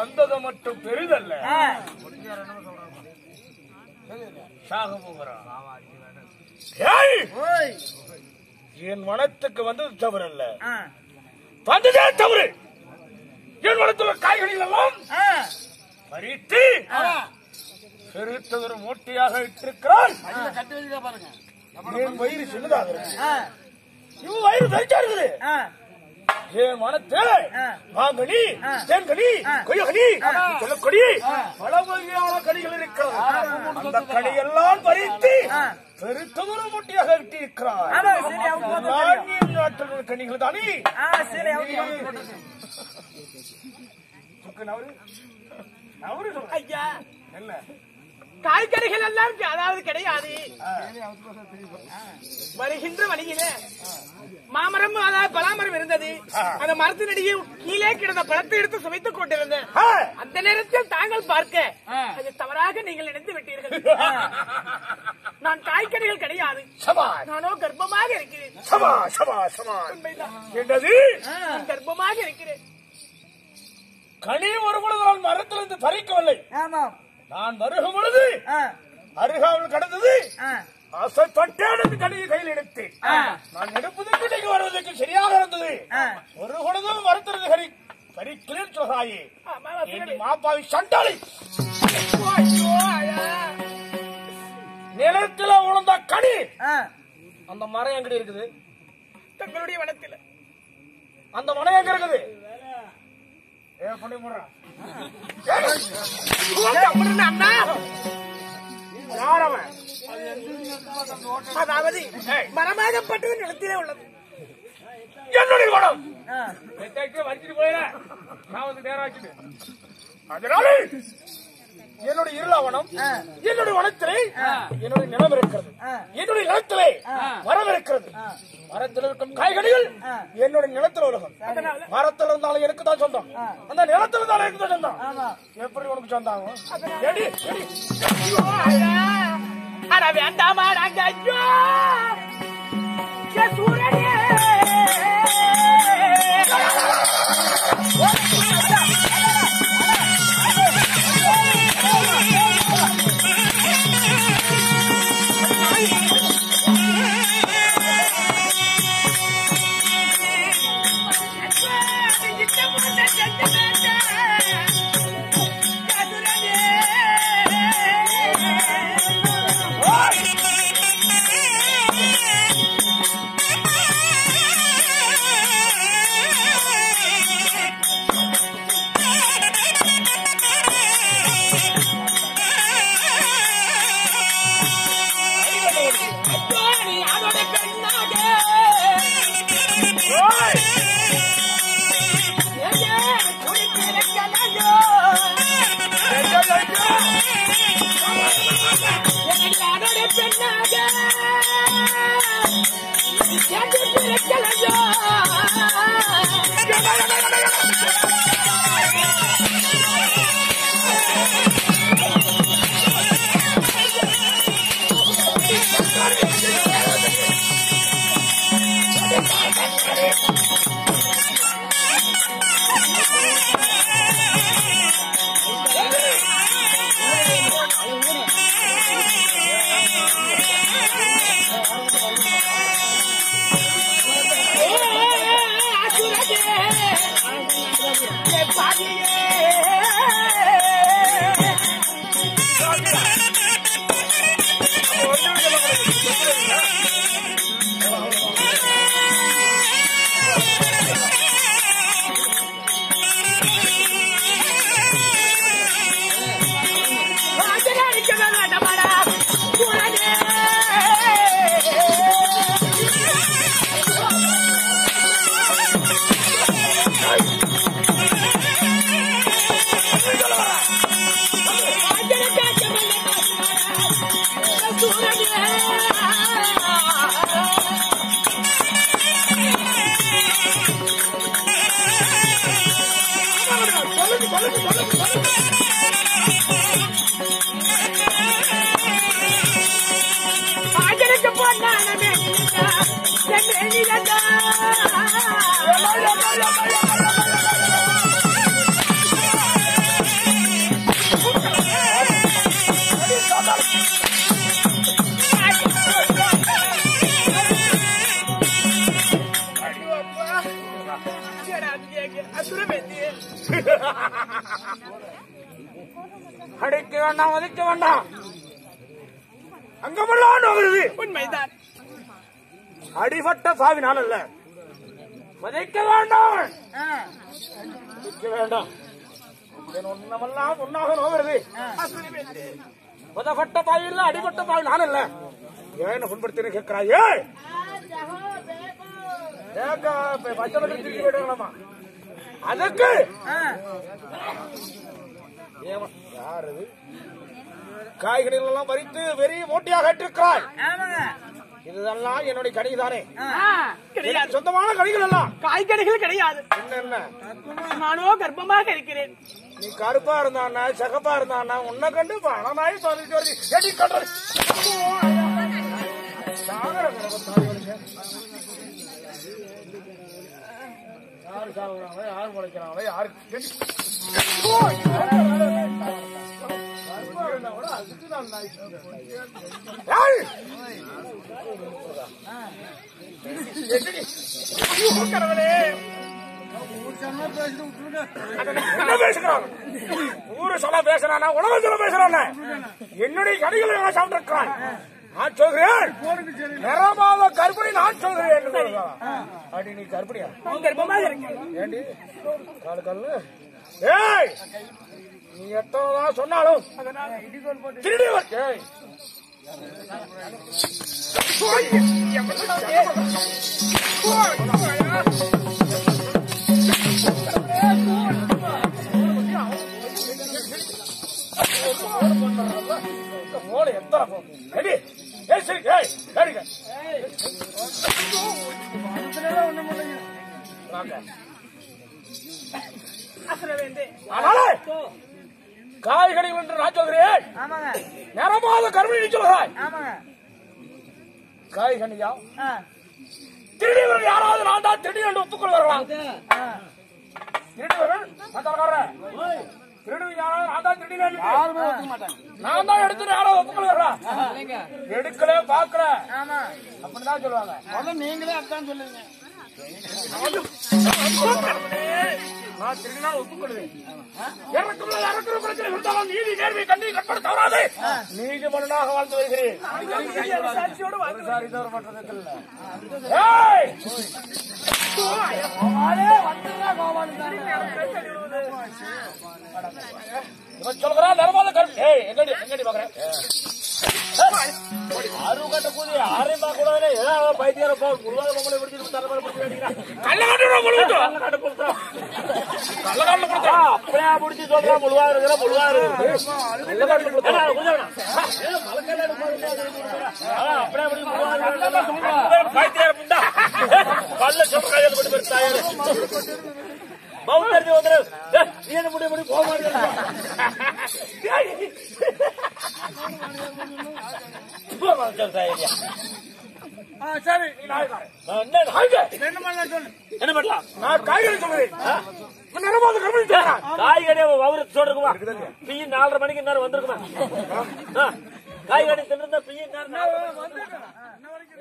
வந்தது மட்டும் பெரிதல்ல ஆ, சாக போகிறான் ஏய்! ஓய் என் மனத்துக்கு வந்தது தவறல்ல ஆ, வந்ததே தவறு என் மனத்துல காய்கறிகள் எல்லாம் ஆ, பறித்து பெருத்ததொரு மூட்டையாக இட்டிருக்கிறான் கட்டி வைக்க பாருங்க என் வயிறு சின்னதாக இருக்கு ஆ, இவன் வயிறு பெருசா இருக்குது ஆ, என் மனத்தில் ஆ. மாங்கனி ஆ. தேன்கனி ஆ. கொய்யகனி சொல்லக்கொடி பல வகையான கனிகள் இருக்கிறது அந்த கனியெல்லாம் பறித்து ஆ. பெருத்ததொரு மூட்டையாக இட்டிருக்கிறான் ஆமா, சரி, அவங்க வந்து எல்லாம் என் நாட்டில் உள்ள கனிகள் தானே ஆ, சரி, அவங்க வந்து. சுக்கு நவரு. நவரு சொல்லு. ஐயா என்ன காய்கறிகள் எல்லாம் அதாவது கிடையாது வருகின்ற வழியில மாமரம் அதாவது பலாமரம் இருந்தது அந்த மரத்தினடியே கீழே கிடந்த பழத்தை எடுத்து சுவைத்துக் கொண்டிருந்தேன் ஆ. அந்த நேரத்தில் தாங்கள் பார்க்க அது தவறாக நீங்கள் நினைத்து விட்டீர்கள் நான் காய்கறிகள் கிடையாது சபாஷ் நானோ கர்ப்பமாக இருக்கிறேன் சபாஷ் சபாஷ் சபாஷ் உண்மைதான். என்னது நான் கர்ப்பமாக இருக்கிறேன் கனி ஒரு பொழுது நான் மரத்திலிருந்து பறிக்கவில்லை ஆமாம் நான் வருகும் பொழுது அருகாமல் கடந்தது ஆசைப்பட்டேன் என்று கனியை கையில் எடுத்தேன் நான் எடுப்பதற்கு நீங்க வருவதற்கு சரியாக இருந்தது ஒரு பொழுதும் மரத்திலிருந்து கனி பறிக்கிறேன் சொல்றாயே என் மாப்பாவி சண்டாளி நிலத்துல உழந்த கனி அந்த மரம் எங்கடி இருக்குது தங்களுடைய வனத்தில் அந்த மரம் எங்க இருக்குது ஏ பண்ணி முடுறா அண்ணா யார் அவன் அதாவது மரமாகப்பட்டது நிலத்திலே உள்ளது என்னுடைய குணம் வச்சுட்டு போயிட நான் வந்து நேரம் ஆச்சுட்டு அதனால என்னுடைய இருளாவனம் என்னுடைய வனத்திலே என்னுடைய நிலம் இருக்கிறது என்னுடைய நிலத்திலே மரம் இருக்கிறது மரத்தில் இருக்கும் காய்கறிகள் என்னுடைய நிலத்தில் உலகம் மரத்தில் இருந்தாலும் எனக்கு தான் சொந்தம் அந்த நிலத்தில் இருந்தாலும் எனக்கு தான் சொந்தம் எப்படி உனக்கு சொந்தம் ஆகும் எடி, எடி. அட வேண்டாமா நாங்க ஐயோ ஏ சூரனே போனானே அடிக்க வேண்டாம் உதைக்க வேண்டாம் அங்கமெல்லாம் நோகிறது உண்மைதான் அடிபட்ட சாவினால் அல்ல உதைக்க வேண்டாம் உதைக்க வேண்டாம் என் ஒன்னமெல்லாம் ஒன்னாக நோகிறது அசுர வேந்தே உதப்பட்ட தாய் இல்ல அடிபட்ட தாய் நான் இல்ல ஏன் புண்படுத்தினு கேட்கிறாயே ஏக்கா, இப்ப பச்சை பட்டு திருப்பி விடலாமா அதுக்கு ஏமா, யார் இது காய்கறிகள் எல்லாம் பறித்து வெறி மூட்டையாக ஏற்றிருக்கிறாய் இதெல்லாம் என்னுடைய கணிக்கு தானே கிடையாது சொந்தமான கணிகள் எல்லாம் காய்கறிகள் கிடையாது என்ன என்ன நானோ கர்ப்பமாக இருக்கிறேன் நீ கருப்பா இருந்தானா சகப்பா இருந்தானா உன்னை கண்டு பணமாயி சொல்லிட்டு வருது எடி கட்டுறது சாகர கர்ப்பத்தாய் வருங்க. யாரு சாகுறாங்க யாரு முளைக்கிறாங்க யாரு எடி. ஓ, கருப்பா இருந்தா கூட அதுக்கு தான் நாய். ஏய்! எடி. ஐயோ, கடவுளே. என்ன பேசுகிறான் ஊரு சொல்ல பேசுறானா உலக சொல்ல பேசுறானா என்னுடைய கடைகளை நான் சாப்பிட்டிருக்கான் நான் சொல்கிறேன் நிறமாவ கற்பனை நான் சொல்கிறேன் என்று சொல்கிறான். அடி நீ கற்பனையா கர்ப்பமாக இருக்கிறேன் ஏண்டி காலு காலு ஏய் நீ எத்தனைதான் சொன்னாலும் திருடி வர- ஏய் ஓய், மூளை எத்தனை போகும் ரெடி ஏய் சரி ஏய் சரிங்க வாங்க அசுர வேந்தே அதனால காய்கறி என்று நான் சொல்கிறேன் நிறமாத கருமணி நீ சொல்கிறாய் காய்கனியா திருடியவர்கள் யாராவது நான் தான் திருடி என்று ஒத்துக்கொள்வார்களா திருடியவர்கள் மத்தவர்கள் திருடி யாராவது நான் தான் திருடி நான் தான் எடுத்து யாராவது ஒத்துக்கொள்வார்களா எடுக்கல பாக்கல அப்படிதான் சொல்லுவாங்க நீங்களே அதான் சொல்லுங்க நான் திருடினா ஒத்துக்கொள்வேன் இறக்குள்ள இறக்குற பிரச்சனை இருந்தாலும் நீதி நேர்மை கண்ணி கற்பனை தவறாது நீதிமன்றனாக வாழ்ந்து வருகிறேன் சாட்சியோடு வாழ்ந்து சாரி தவறு பண்றதுக்கு இல்ல ஏய் கோவாலே வந்துடா கோவாலு இவன் சொல்கிறான் நிறமாத கருப்பு ஏய் எங்கடி எங்கடி பாக்குறேன் ஆறு கட்ட கூதி ஆரையும் பார்க்க கூடாது ஏதாவது பைத்தியார போ முருகாத பொம்மலை பிடிச்சிட்டு தலைமையில பிடிச்சி வேண்டிக்கிறான் கள்ள கட்டு முழுவிட்டு கள்ள கட்டு கொடுத்தா கள்ள கட்டு கொடுத்தா அப்படியே பிடிச்சி சொல்றா முழுவா இருக்கிற முழுவா இருக்கு கள்ள கட்டு கொடுத்தா அப்படியே பிடிச்சி முழுவா இருக்கிற பைத்தியார புண்டா கள்ள சொல்றாங்க போட்டு பெருசாயிரு பவுண்டரி வந்துரு ஏய், நீ என்ன முடி முடி போக மாட்டேன் சரி என்ன பண்ணலாம் நான் காய்கறி சொல்றேன் நிறமாத கருமணி சொல்றேன் காய்கறி அவருக்கு சொல்றதுக்குமா பிய்யும் நாலரை மணிக்கு நேரம் வந்திருக்குமா ஆ, காய்கறி தின்னு பிய்யும் நேரம் வந்து இன்ன வரைக்கும்